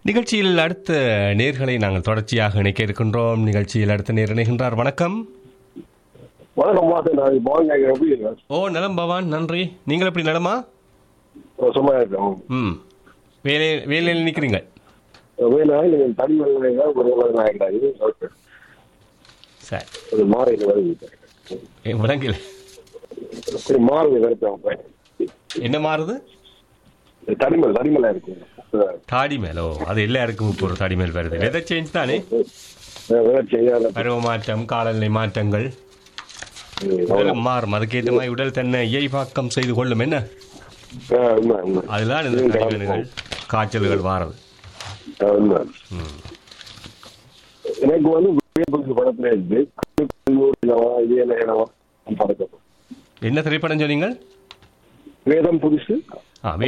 நிகழ்ச்சியில் அடுத்த நேர்களை நாங்கள் தொடர்ச்சியாக இணைக்க இருக்கின்றோம் நிகழ்ச்சியில் அடுத்த நேர் இணைகின்றார் வணக்கம் வணக்கம் வாசன் நான் பவன் கேட்கிறேன் எப்படி இருக்கேன் ஓ நலம் பவான் நன்றி நீங்கள் எப்படி நலமா சும்மா இருக்கேன் ம் வேலை வேலையில் நிற்கிறீங்க வேணா நீங்கள் தனி வேலை ஒரு வேலை ஆகிடாது ஓகே சரி ஒரு மாறையில் வருது ஏ, விளங்கல சரி மாறுது வருத்தம் என்ன மாறுது தனிமல் தனிமலா இருக்கு தாடி மேலோ அது எல்லாருக்கும் இப்போ ஒரு தாடி மேல் வருது வெதர் சேஞ்ச் தானே வேலை செய்யாத பருவ மாற்றம் காலநிலை மாற்றங்கள் உடலும் மாறும் அதுக்கேற்ற மாதிரி உடல் தன்னை இயல்பாக்கம் செய்து கொள்ளும் என்ன உண்மை உண்மை அதுதான் இந்த கடிமணிகள் காய்ச்சல்கள் வாரது ஆ, உண்மை எனக்கு வந்து விவேபுக்கு படத்துல இருக்கு இனவா இதே இனவா படக்கம் என்ன திரைப்படம் சொன்னீங்கள் வேதம் புதுசு ஆ